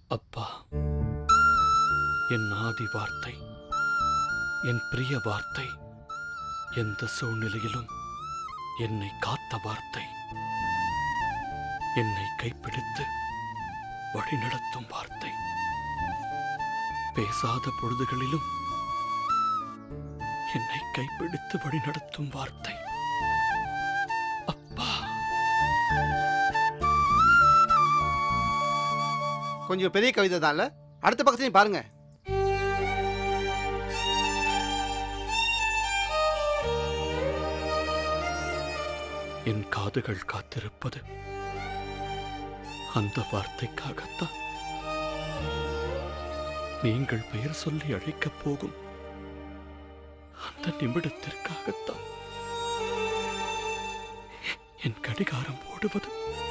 அப்பா என் ஆதி வார்த்தை என் பிரிய வார்த்தை எந்த சூழ்நிலையிலும் என்னை காத்த வார்த்தை என்னை கைப்பிடித்து வழிநடத்தும் வார்த்தை பேசாத பொழுதுகளிலும் என்னை கைப்பிடித்து வழிநடத்தும் வார்த்தை அப்பா கொஞ்சம் பெரிய கவிதை தான்ல அடுத்த பக்கத்தையும் பாருங்க என் காதுகள் காத்திருப்பது அந்த வார்த்தைக்காகத்தான் நீங்கள் பெயர் சொல்லி அழைக்கப் போகும் அந்த நிமிடத்திற்காகத்தான் என் கடிகாரம் ஓடுவது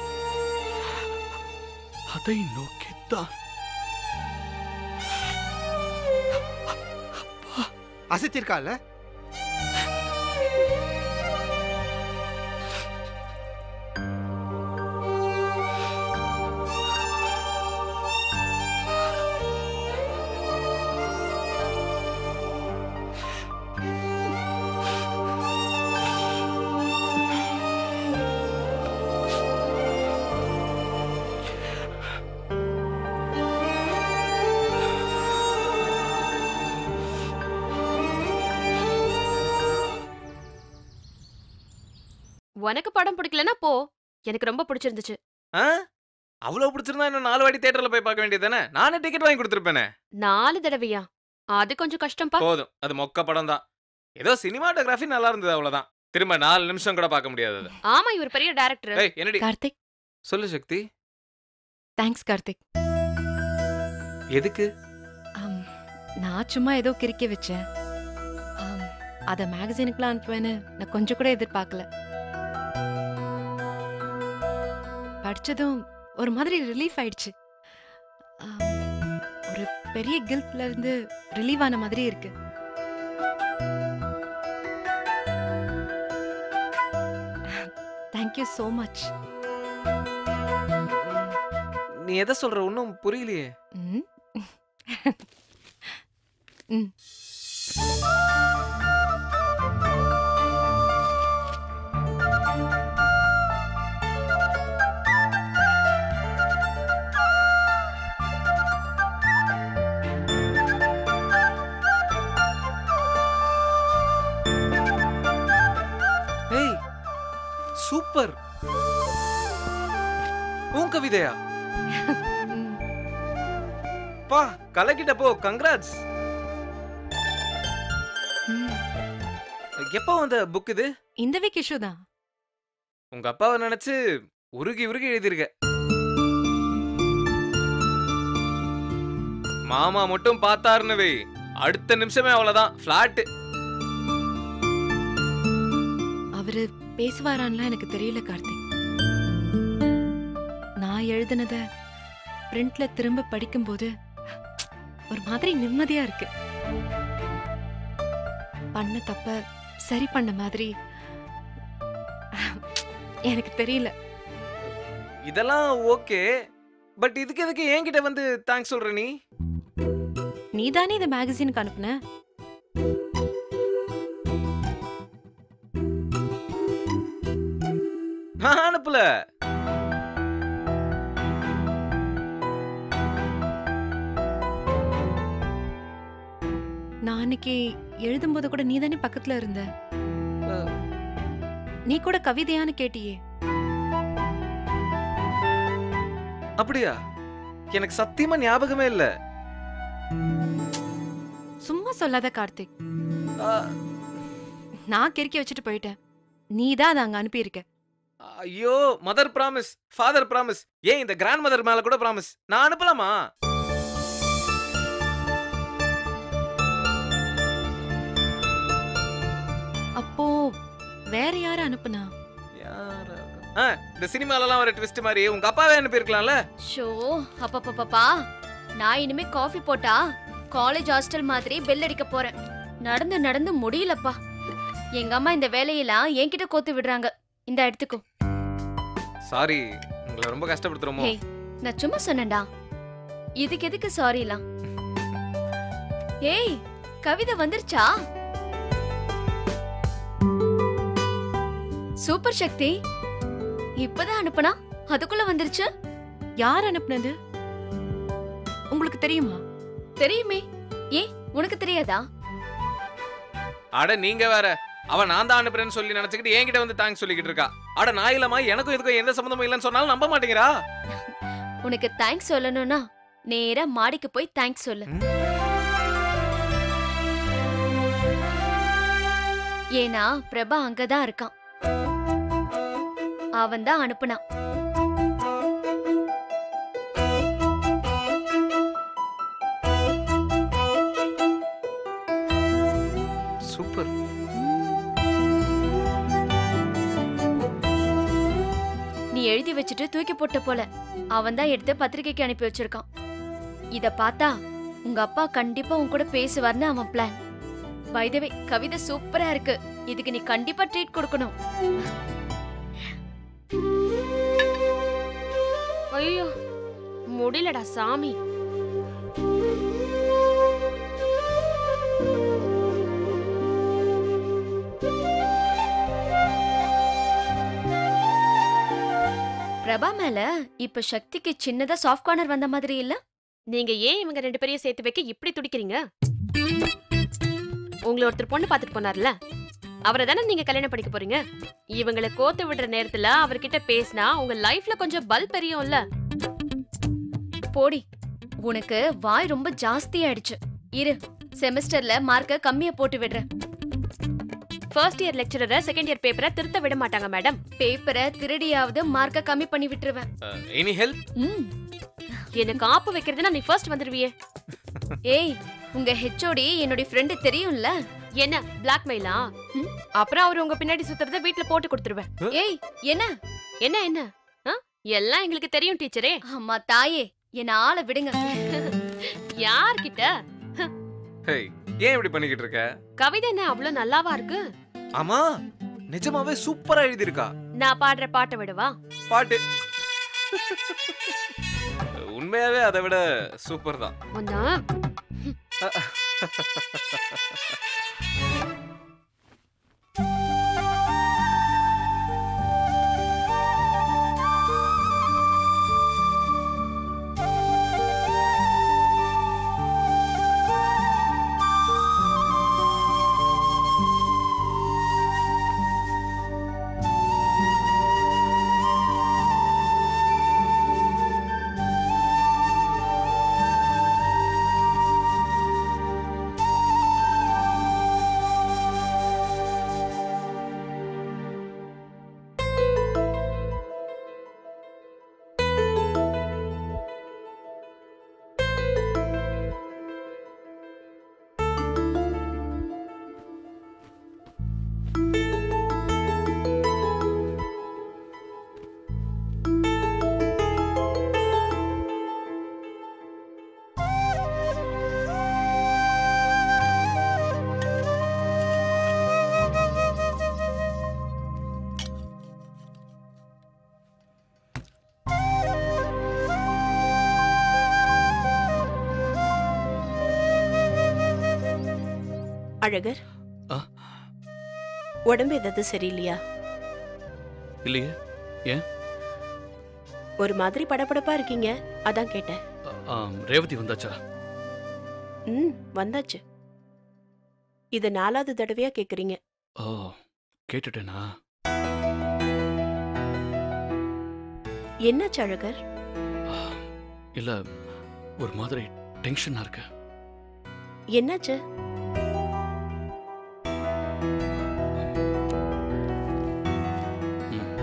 அதை நோக்கித்தான் அசைத்திருக்கால உனக்கு படம் பிடிக்கலனா போ எனக்கு ரொம்ப பிடிச்சிருந்துச்சு ஆ அவ்வளவு பிடிச்சிருந்தா இன்னும் நாலு வாட்டி தியேட்டர்ல போய் பார்க்க வேண்டியதானே நானே டிக்கெட் வாங்கி கொடுத்துருப்பேனே நாலு தடவையா அது கொஞ்சம் கஷ்டம்பா போதும் அது மொக்க படம் தான் ஏதோ சினிமாட்டோகிராஃபி நல்லா இருந்தது அவ்வளவுதான் திரும்ப நாலு நிமிஷம் கூட பார்க்க முடியாது அது ஆமா இவர் பெரிய டைரக்டர் ஏய் என்னடி கார்த்திக் சொல்லு சக்தி தேங்க்ஸ் கார்த்திக் எதுக்கு ஆம், நான் சும்மா ஏதோ கிறுக்கி வச்சேன் ஆம், அத மேகசினுக்குலாம் அனுப்புவேன்னு நான் கொஞ்சம் கூட எதிர்பார்க்கல படிச்சதும் ஒரு மாதிரி ரிலீஃப் ஆயிடுச்சு ஆம், ஒரு பெரிய கில்ட்ல இருந்து ரிலீவ் ஆன மாதிரி இருக்கு தேங்க்யூ ஸோ மச் நீ எதை சொல்ற ஒன்றும் புரியலையே ம் ம் ஏய் சூப்பர் உன் கவிதையா ம். பா கலக்கிட்ட போ கங்க்ராட்ஸ் ம். எப்போ வந்த புக் இது இந்த வீக் இஷ்யூ தான் உங்க அப்பாவை நினைச்சு உருகி உருகி எழுதியிருக்க மாமா மட்டும் பார்த்தாருன்னு வை அடுத்த நிமிஷமே அவ்வளவுதான் ஃபிளாட் அவரு பேசுவாரான்லாம் எனக்கு தெரியல கார்த்திக் நான் எழுதுனத பிரிண்ட்ல திரும்ப படிக்கும்போது ஒரு மாதிரி நிம்மதியா இருக்கு பண்ண தப்ப சரி பண்ண மாதிரி எனக்கு தெரியல இதெல்லாம் ஓகே பட் இதுக்கு எதுக்கு என்கிட்ட வந்து தேங்க்ஸ் சொல்ற நீ நீ தானே இந்த மேகசினுக்கு அனுப்புன நான் அனுப்பல நான் அன்னைக்கு எழுதும்போது கூட நீ தானே பக்கத்துல இருந்த அஹ், நீ கூட கவிதையான்னு கேட்டியே அப்படியா எனக்கு சத்தியமா ஞாபகமே இல்ல சும்மா சொல்லாத கார்த்திக் அஹ், நான் கிறுக்கி வச்சுட்டு போயிட்டேன் நீ தான் அதை அங்க அனுப்பியிருக்க ஐயோ மதர் பிராமிஸ் ஃபாதர் பிராமிஸ் ஏன் இந்த கிராண்ட் மதர் மேல கூட பிராமிஸ் நான் அனுப்பலாமா அப்போ வேற யார அனுப்புனா யாரா இருக்கும்? ஆ, இந்த சினிமாலலாம் ஒரு ட்விஸ்ட் மாதிரி உங்க அப்பாவே அனுப்பியிருக்கலாம்ல ஷோ அப்பப்பப்பப்பா நான் இனிமே காஃபி போட்டா காலேஜ் ஹாஸ்டல் மாதிரி பெல் அடிக்க போறேன் நடந்து நடந்து முடியலப்பா எங்க அம்மா இந்த வேலையெல்லாம் என்கிட்ட கோத்து விடுறாங்க இந்த எடுத்துக்கோ சாரி உங்களை ரொம்ப கஷ்டப்படுத்துறோமோ ஹே நான் சும்மா சொன்னேன்டா இதுக்கு எதுக்கு சாரிலாம் ஏய் கவிதை வந்துருச்சா சூப்பர் சக்தி இப்பதான் அனுப்புனா அதுக்குள்ள வந்துருச்சு யார் அனுப்புனது உங்களுக்கு தெரியுமா தெரியுமே ஏன் உனக்கு தெரியாதா அட நீங்க வேற அவ நான் தான் அனுப்புறேன்னு சொல்லி நினைச்சுக்கிட்டு என்கிட்ட வந்து தேங்க்ஸ் சொல்லிக்கிட்டு இருக்கா அட நான் இல்லமா எனக்கும் இதுக்கும் எந்த சம்மந்தமும் இல்லைன்னு சொன்னாலும் நம்ப மாட்டேங்கிறா உனக்கு தேங்க்ஸ் சொல்லணும்னா நேரா மாடிக்கு போய் தேங்க்ஸ் சொல்லு ம். ஏன்னா பிரபா அங்கதான் இருக்கான் அவன் தான் அனுப்புனான் சூப்பர் நீ எழுதி வச்சுட்டு தூக்கி போட்ட போல அவன் தான் எடுத்து பத்திரிக்கைக்கு அனுப்பி வச்சிருக்கான் இத பார்த்தா உங்க அப்பா கண்டிப்பா உன் கூட பேசுவார்னு அவன் பிளான் வைதவே கவிதை சூப்பரா இருக்கு இதுக்கு நீ கண்டிப்பா ட்ரீட் கொடுக்கணும் ஐயோ முடியலடா சாமி பிரபா மேல இப்ப சக்திக்கு சின்னதா சாஃப்ட் கார்னர் வந்த மாதிரி இல்ல நீங்க ஏன் இவங்க ரெண்டு பேரையும் சேர்த்து வைக்க இப்படி துடிக்கிறீங்க உங்களை ஒருத்தர் பொண்ணு பார்த்துட்டு போனார்ல அவரை தானே நீங்க கல்யாணம் பண்ணிக்க போறீங்க இவங்களை கோத்து விடுற நேரத்துல அவர்கிட்ட பேசினா உங்க லைஃப்ல கொஞ்சம் பல்ப் எரியும்ல போடி உனக்கு வாய் ரொம்ப ஜாஸ்தி ஆயிடுச்சு இரு செமஸ்டர்ல மார்க்க கம்மியா போட்டு விடுறேன் ஃபர்ஸ்ட் இயர் லெக்சரரை செகண்ட் இயர் பேப்பரை திருத்த விட மாட்டாங்க மேடம் பேப்பரை திருடியாவது மார்க்க கம்மி பண்ணி விட்டுருவேன் எனி ஹெல்ப் ம் எனக்கு ஆப்பு வைக்கிறதுனா நீ ஃபர்ஸ்ட் வந்துருவியே ஏய் உங்க ஹெச்ஓடி என்னுடைய ஃப்ரெண்டு தெரியும்ல என்ன பிளாக்மெயிலா ம். அப்புறம் அவர் உங்க பின்னாடி சுத்துறத வீட்ல போட்டு கொடுத்துருவேன் ஏய் என்ன என்ன என்ன ஆ? எல்லாம் எங்களுக்கு தெரியும் டீச்சரே அம்மா தாயே என்ன ஆளை விடுங்க யார்கிட்ட ஹேய் ஏன் இப்படி பண்ணிக்கிட்டு இருக்க கவிதை என்ன அவ்வளவு நல்லாவா இருக்கு ஆமா நிஜமாவே சூப்பரா எழுதியிருக்கா நான் பாடுற பாட்டை விடவா பாட்டு உண்மையாவே அதை விட சூப்பர் தான் ஒன்னா அழகர் ஆ? உடம்பு ஏதாவது சரியில்லையா இல்லையே ஒரு மாதிரி படபடப்பா இருக்கீங்க அதான் கேட்டேன் ஆ, ஆம், ரேவதி வந்தாச்சா ம் வந்தாச்சு இது நாலாவது தடவையா கேக்குறீங்க ஓ கேட்டுட்டேனா என்னாச்சு அழகர் ஆ, இல்ல ஒரு மாதிரி டென்ஷனா இருக்கு என்னாச்சு ம்.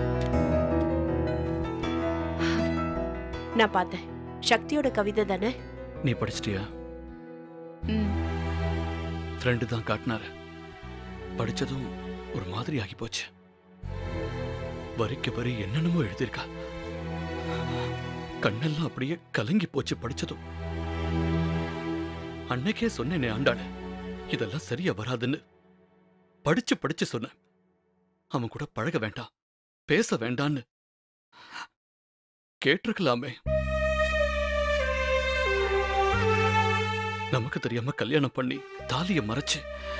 நான் பார்த்தேன் சக்தியோட கவிதை தானே நீ படிச்சிட்டியா ம் ஃப்ரெண்டு தான் காட்டினாரு படிச்சதும் ஒரு மாதிரி ஆகி போச்சு வரிக்கு வரி என்னென்னமோ எழுதியிருக்கா கண்ணெல்லாம் அப்படியே கலங்கி போச்சு படிச்சதும் அன்னைக்கே சொன்னேனே ஆண்டாள இதெல்லாம் சரியா வராதுன்னு படிச்சு படிச்சு சொன்னேன் அவன் கூட பழக வேண்டாம் பேச வேண்டான்னு கேட்டிருக்கலாமே நமக்கு தெரியாம கல்யாணம் பண்ணி தாலிய மறைச்சு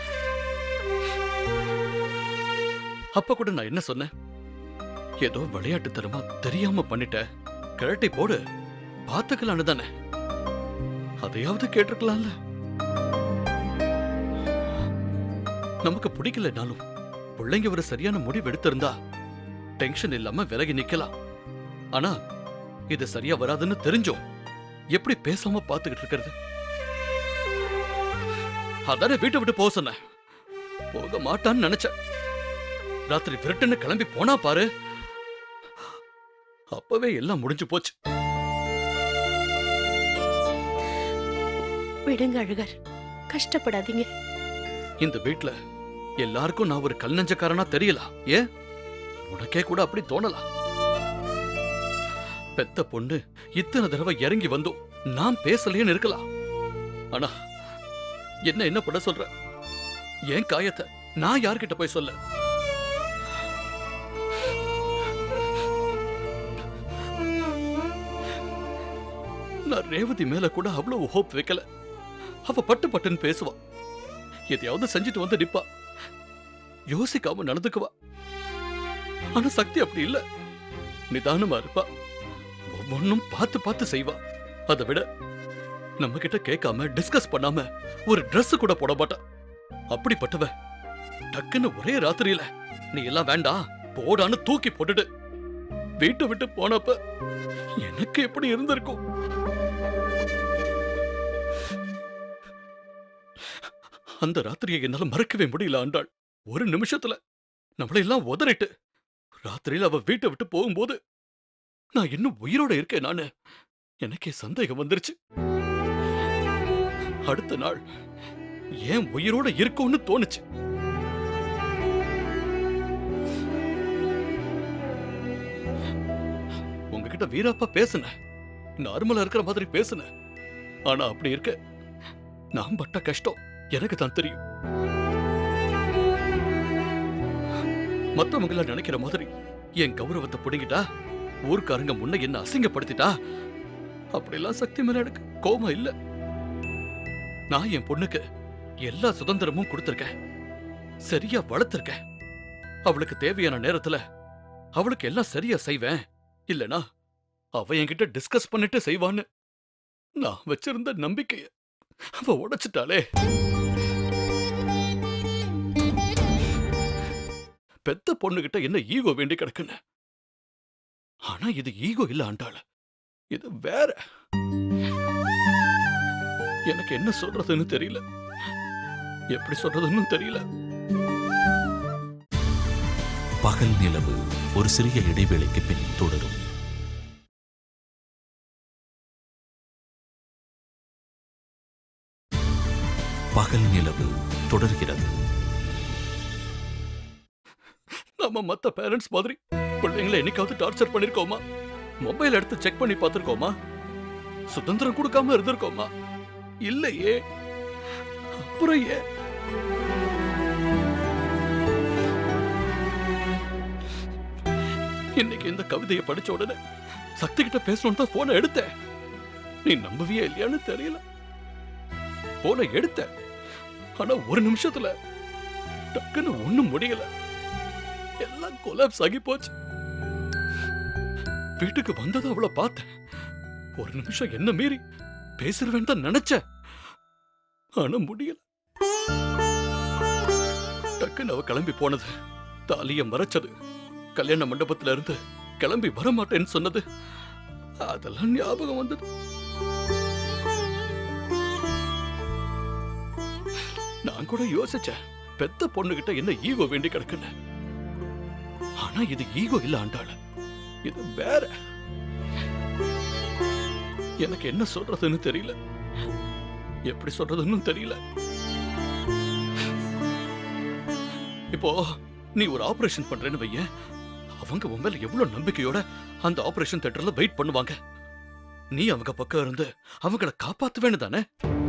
அப்ப கூட நான் என்ன சொன்னேன் ஏதோ விளையாட்டுத்தனமா தெரியாம பண்ணிட்டேன் கிழட்டி போடு பாத்துக்கலான்னு தானே அதையாவது கேட்டிருக்கலாம்ல நமக்கு பிடிக்கலனாலும் பிள்ளைங்க ஒரு சரியான முடிவு எடுத்திருந்தா டென்ஷன் இல்லாம விலகி நிக்கலாம் ஆனா இது சரியா வராதுன்னு தெரிஞ்சோம் எப்படி பேசாம பாத்துக்கிட்டு இருக்கிறது அதானே வீட்டை விட்டு போக சொன்னேன் போக மாட்டான்னு நினைச்சேன் ராத்திரி விரட்டுன்னு கிளம்பி போனா பாரு அப்பவே எல்லாம் முடிஞ்சு போச்சு விடுங்க அழகர் கஷ்டப்படாதீங்க இந்த வீட்ல எல்லாருக்கும் நான் ஒரு கல் நெஞ்சக்காரனா தெரியலாம் ஏன் உனக்கே கூட அப்படி தோணலாம் பெத்த பொண்ணு இத்தனை தடவை இறங்கி வந்தோம் நான் பேசலையேன்னு இருக்கலாம் ஆனா என்ன என்ன பண்ண சொல்ற ஏன் காயத்தை நான் யார்கிட்ட போய் சொல்ல நான் ரேவதி மேல கூட அவ்வளவு ஹோப் வைக்கல அவ பட்டு பட்டுன்னு பேசுவா எதையாவது செஞ்சுட்டு வந்து நிப்பா யோசிக்காம நடந்துக்குவா ஆனா சக்தி அப்படி இல்ல நிதானமா இருப்பா ஒவ்வொன்னும் பார்த்து பார்த்து செய்வா அதை விட நம்ம கிட்ட கேட்காம டிஸ்கஸ் பண்ணாம ஒரு Dress கூட போட மாட்டா அப்படிப்பட்டவ டக்குன்னு ஒரே ராத்திரியில நீ எல்லாம் வேண்டாம் போடான்னு தூக்கி போட்டுட்டு வீட்டை விட்டு போனப்ப எனக்கு எப்படி இருந்திருக்கும் அந்த ராத்திரியை என்னால மறக்கவே முடியல ஆண்டாள் ஒரு நிமிஷத்துல நம்மளை எல்லாம் உதறிட்டு ராத்திரியில அவ வீட்டை விட்டு போகும்போது நான் இன்னும் உயிரோட இருக்கேன் நானு எனக்கே சந்தேகம் வந்துருச்சு அடுத்த நாள் ஏன் உயிரோட இருக்கோன்னு தோணுச்சு உங்ககிட்ட வீராப்பா பேசுன நார்மலா இருக்கிற மாதிரி பேசுன ஆனா அப்படி இருக்க நான் பட்ட கஷ்டம் எனக்கு தான் தெரியும் மத்தவங்கள நினைக்கிற மாதிரி என் கௌரவத்தை புடுங்கிட்டா ஊர்க்காரங்க முன்ன என்ன அசிங்கப்படுத்திட்டா அப்படிலாம் சக்தி மேல எனக்கு கோபம் இல்ல நான் என் பொண்ணுக்கு எல்லா சுதந்திரமும் கொடுத்திருக்கேன் சரியா வளர்த்திருக்கேன் அவளுக்கு தேவையான நேரத்துல அவளுக்கு எல்லாம் சரியா செய்வேன் இல்லனா அவ என்கிட்ட டிஸ்கஸ் பண்ணிட்டு செய்வான்னு நான் வச்சிருந்த நம்பிக்கைய அவ உடைச்சிட்டாளே பெத்த பொண்ணுகிட்ட என்ன ஈகோ வேண்டி கிடக்குன்னு ஆனா இது ஈகோ இல்ல ஆண்டாள இது வேற எனக்கு என்ன சொல்றதுன்னு தெரியல எப்படி சொல்றதுன்னு தெரியல பகல் நிலவு ஒரு சிறிய இடைவேளைக்கு பின் தொடரும் பகல் நிலவு தொடர்கிறது நம்ம மத்த பேரண்ட்ஸ் மாதிரி பிள்ளைங்களை என்னைக்காவது டார்ச்சர் பண்ணிருக்கோமா மொபைல் எடுத்து செக் பண்ணி பார்த்திருக்கோமா சுதந்திரம் கொடுக்காம இருந்திருக்கோமா இல்லையே அப்புறம் ஏன் இன்னைக்கு இந்த கவிதையை படிச்ச உடனே சக்தி கிட்ட பேசணும் தான் போனை எடுத்தேன் நீ நம்பவியே இல்லையான்னு தெரியல போனை எடுத்த ஆனா ஒரு நிமிஷத்துல டக்குன்னு ஒண்ணும் முடியல எல்லாம் கொலாப்ஸ் ஆகி போச்சு வீட்டுக்கு வந்ததும் அவளை பார்த்தேன் ஒரு நிமிஷம் என்ன மீறி பேசிருவேன் தான் நினைச்சேன் ஆனா முடியல டக்குன்னு அவ கிளம்பி போனது தாலிய மறைச்சது கல்யாண மண்டபத்துல இருந்து கிளம்பி வரமாட்டேன்னு சொன்னது அதெல்லாம் ஞாபகம் வந்தது நான் கூட யோசிச்சேன் பெத்த பொண்ணுகிட்ட என்ன ஈகோ வேண்டி கிடக்குன்னு ஆனா இது ஈகோ இல்ல ஆண்டாள இது வேற எனக்கு என்ன சொல்றதுன்னு தெரியல எப்படி சொல்றதுன்னு தெரியல இப்போ நீ ஒரு ஆபரேஷன் பண்றேன்னு வைய அவங்க உன் மேல எவ்வளவு நம்பிக்கையோட அந்த ஆபரேஷன் தியேட்டர்ல வெயிட் பண்ணுவாங்க நீ அவங்க பக்கம் இருந்து அவங்கள காப்பாத்துவேன்னு தானே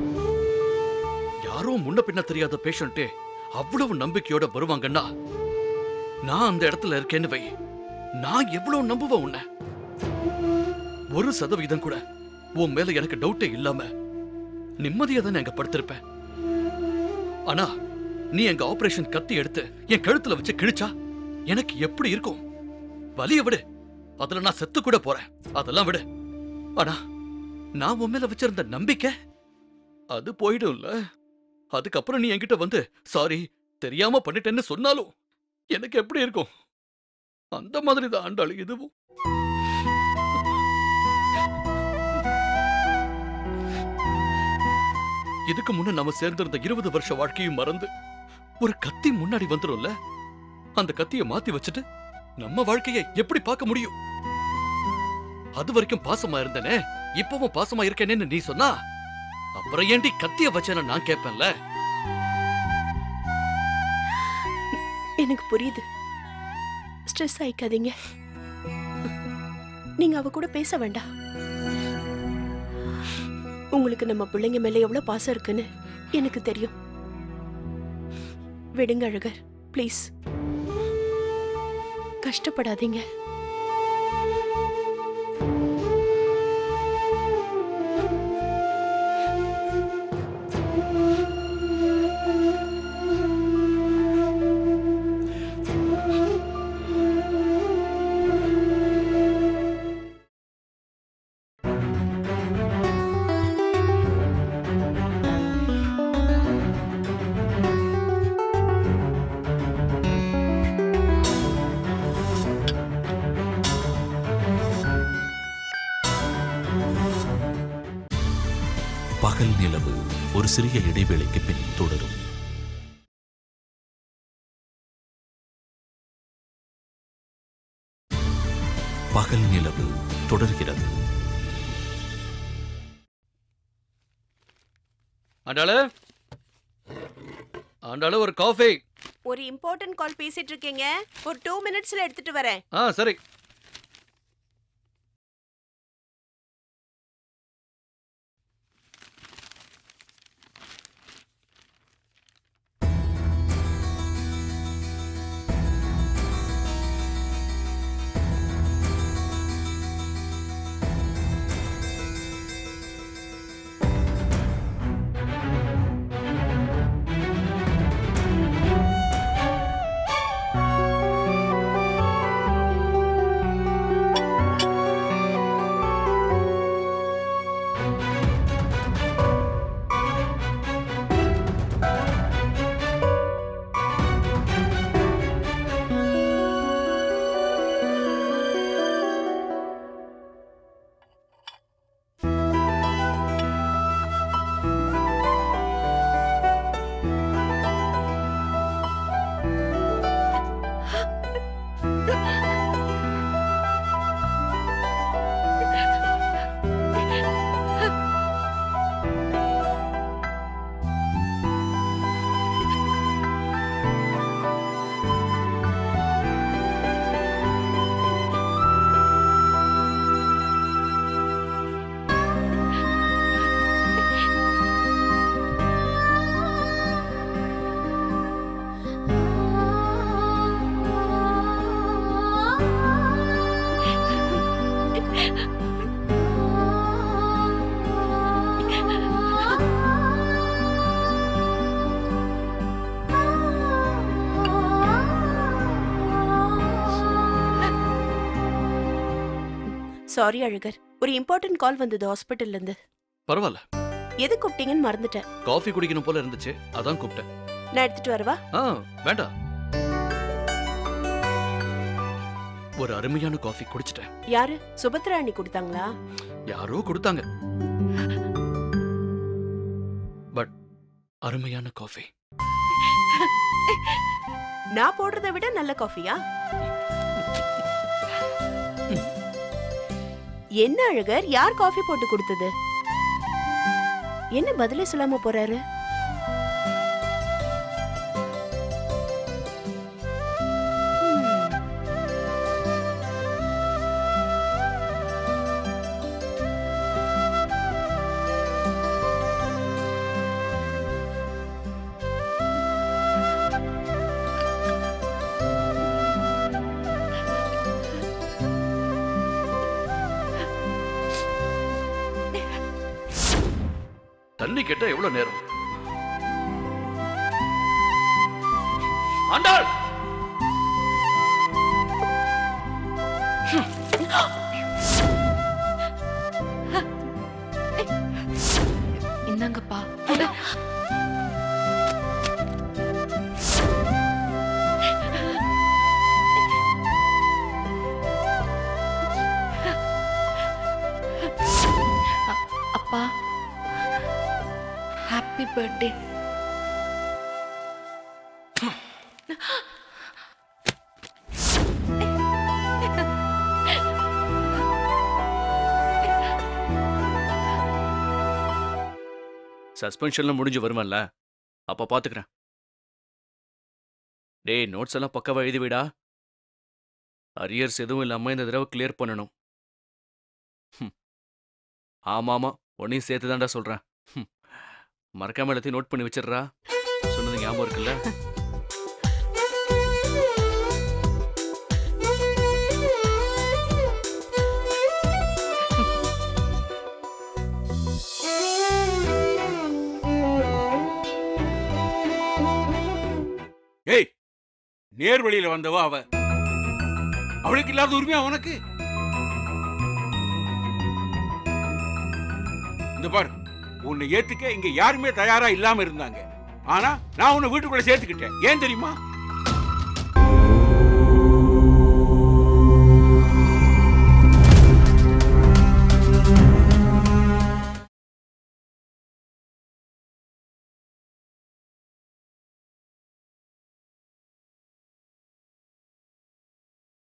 யாரோ முன்ன பின்ன தெரியாத பேஷண்ட்டே அவ்வளவு நம்பிக்கையோட வருவாங்கன்னா நான் அந்த இடத்துல இருக்கேன்னு வை நான் எவ்வளவு நம்புவேன் உன்னை ஒரு சதவீதம் கூட உன் மேல எனக்கு டவுட்டே இல்லாம நிம்மதியா தானே அங்க படுத்திருப்பேன் ஆனா நீ எங்க ஆபரேஷன் கத்தி எடுத்து என் கழுத்துல வச்சு கிழிச்சா எனக்கு எப்படி இருக்கும் வலிய விடு அதுல நான் செத்து கூட போறேன் அதெல்லாம் விடு ஆனா நான் உன் மேல வச்சிருந்த நம்பிக்கை அது போயிடும்ல அதுக்கப்புறம் நீ என்கிட்ட வந்து சாரி தெரியாம பண்ணிட்டேன்னு சொன்னாலும் எனக்கு எப்படி இருக்கும் அந்த மாதிரி தான் ஆண்டாளு இதுவும் இதுக்கு முன்ன நம்ம சேர்ந்திருந்த இருபது வருஷ வாழ்க்கையும் மறந்து ஒரு கத்தி முன்னாடி வந்துரும்ல அந்த கத்தியை மாத்தி வச்சுட்டு நம்ம வாழ்க்கையை எப்படி பார்க்க முடியும் அது வரைக்கும் பாசமா இருந்தனே இப்பவும் பாசமா இருக்கேனேன்னு நீ சொன்னா அப்புறம் ஏண்டி கத்திய வச்சேன்னு நான் கேட்பேன்ல எனக்கு புரியுது ஸ்ட்ரெஸ் ஆயிக்காதீங்க நீங்க அவ கூட பேச வேண்டாம் உங்களுக்கு நம்ம பிள்ளைங்க மேல எவ்வளவு பாசம் இருக்குன்னு எனக்கு தெரியும் விடுங்க அழகர் ப்ளீஸ் கஷ்டப்படாதீங்க பகல் நிலவு ஒரு சிறிய இடைவேளைக்கு பின் தொடரும் பகல் நிலவு தொடர்கிறது ஆண்டாளு ஆண்டாளு ஒரு காஃபி ஒரு இம்பார்ட்டன்ட் கால் பேசிட்டு இருக்கீங்க ஒரு டூ மினிட்ஸ்ல எடுத்துட்டு வரேன் ஆ சரி சாரி அழகர் ஒரு இம்பார்ட்டன்ட் கால் வந்தது ஹாஸ்பிட்டல்ல இருந்து பரவாயில்ல எது கூப்பிட்டீங்கன்னு மறந்துட்டேன் காஃபி குடிக்கணும் போல இருந்துச்சு அதான் கூப்பிட்டேன் நான் எடுத்துட்டு வரவா ஆ வேண்டாம் ஒரு அருமையான காஃபி குடிச்சிட்டேன் யாரு சுபத்ரா அண்ணி கொடுத்தாங்களா யாரோ கொடுத்தாங்க பட் அருமையான காஃபி நான் போடுறதை விட நல்ல காஃபியா என்ன அழகர் யார் காஃபி போட்டு கொடுத்தது என்ன பதிலே சொல்லாம போறாரு ம். தள்ளு தண்ணி கேட்டா எவ்வளவு நேரம் ஆண்டாள் இந்தாங்கப்பா அ- அப்பா ஹாப்பி பர்த்டே சஸ்பென்ஷன்லாம் முடிஞ்சு வருவன்ல அப்ப பாத்துக்கிறேன் டேய் நோட்ஸ் எல்லாம் பக்கவா எழுதி விடா அரியர்ஸ் எதுவும் இல்லாம இந்த தடவை கிளியர் பண்ணணும் ஹம். ஆமா ஆமா உன்னையும் சேர்த்து தான்டா சொல்றேன் ஹம். மறக்காம எல்லாத்தையும் நோட் பண்ணி வச்சிடுறா சொன்னது ஞாபகம் இருக்குல்ல ஏய் நேர் வழியில வந்தவ அவ அவளுக்கு இல்லாத உரிமை அவனுக்கு இந்த பார் உன்னை ஏத்துக்க இங்க யாருமே தயாரா இல்லாம இருந்தாங்க ஆனா நான் உன்னை வீட்டுக்குள்ள சேர்த்துக்கிட்டேன் ஏன் தெரியுமா